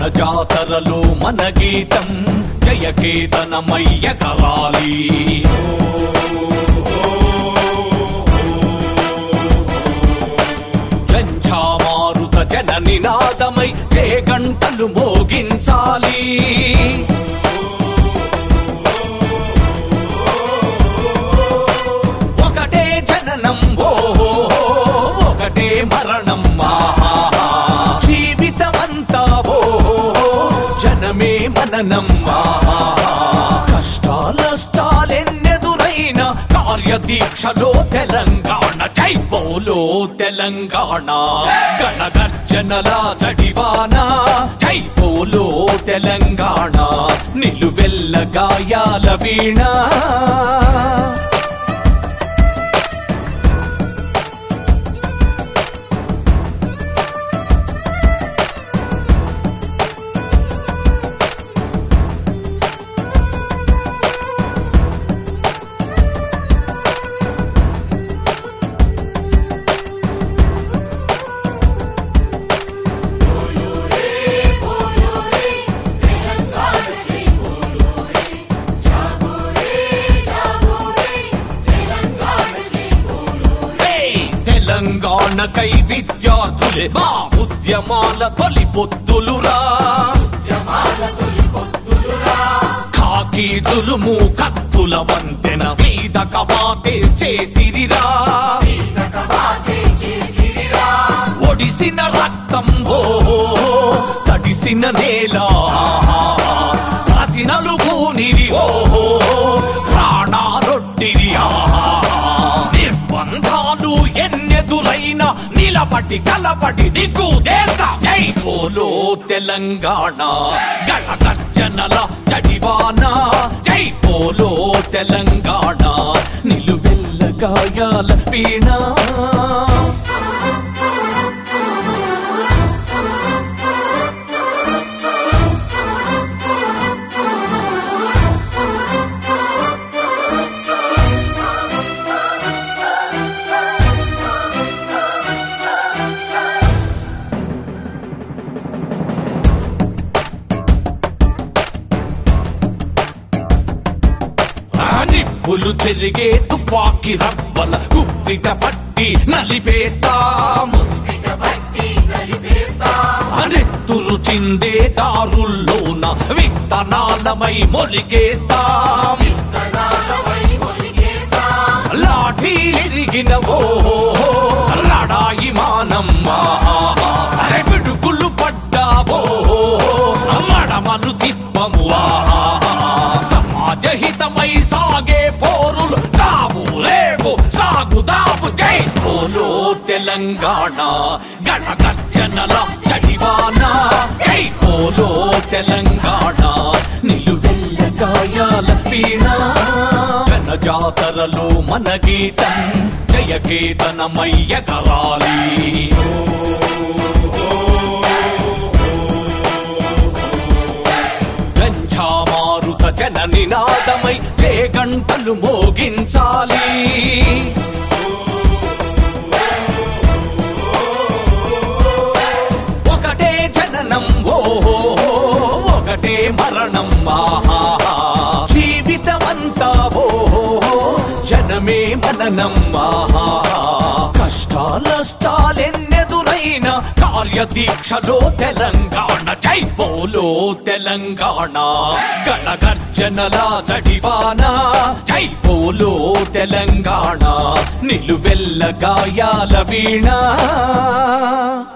జాతరలో మన గీతం జయకేతనమయ్య కరాలి జంఝామారుత జన నినాదమై జయ గంటలు మోగించాలి ఒకటే జననం ఓ ఒకటే మరణం ఆహా జీవితమంతా ఓ జనమే మననం ఆహా కష్టాలష్టాలెన్నెదురైన కార్యదీక్షలో తెలంగాణ జై బోలో తెలంగాణ గణగర్జనల జడివాన జై బోలో తెలంగాణ నిలువెల్ల గాయాల వీణ ఏయ్! తెలంగాణకై విద్యార్థులే మా ఉద్యమాల తొలి పొత్తులురా కాకి జులుము కత్తుల వంతెన మీద కవాతే చేసిరిరా ఒడిసిన రక్తం ఓ తడిసిన నేల ప్రతి నలుగునిరి ఓ ప్రాణాలొట్టిరి ఆహా నిర్బంధాలు ఎన్నెదురైన నిలబడి కలబడి నీకు దేశ జై పోలో తెలంగాణ గణగర్జనల జడివాన జై పోలో తెలంగాణ నిలువెల్ల గాయాల వీణ ఆ నిప్పులు చెరిగే తుపాకి రవ్వల గుప్పిట పట్టి నలిపేస్తాం నెత్తురు చిందే దారుల్లోన విత్తనాలమై మొలికేస్తాం లాఠీలిరిగిన ఓ లడాయి మానం అరే పిడుగులు పడ్డావో మడమలు తిప్పము ఆహా సమాజహితమై సాగే పోరులు చావు రేపు సాగుదాము జై పోలో తెలంగాణ గణగర్జనల జడివాన జై పోలో తెలంగాణ నిలువెల్ల గాయాల వీణ జన జాతరలో మన గీతం జయకేతనమయ్య కరాలి గంఝామారుత జన నినాదమై జయ గంటలు మోగించాలి ఒకటే జననం ఓ ఒకటే మరణం ఆహా జీవితమంతా ఓ జనమే మననం ఆహా కష్టాలష్టాలెన్నెదురైన కార్యదీక్షలో తెలంగాణ జై బోలో తెలంగాణ గణగర్జనల జడివాన జై బోలో తెలంగాణ నిలువెల్ల గాయాల వీణ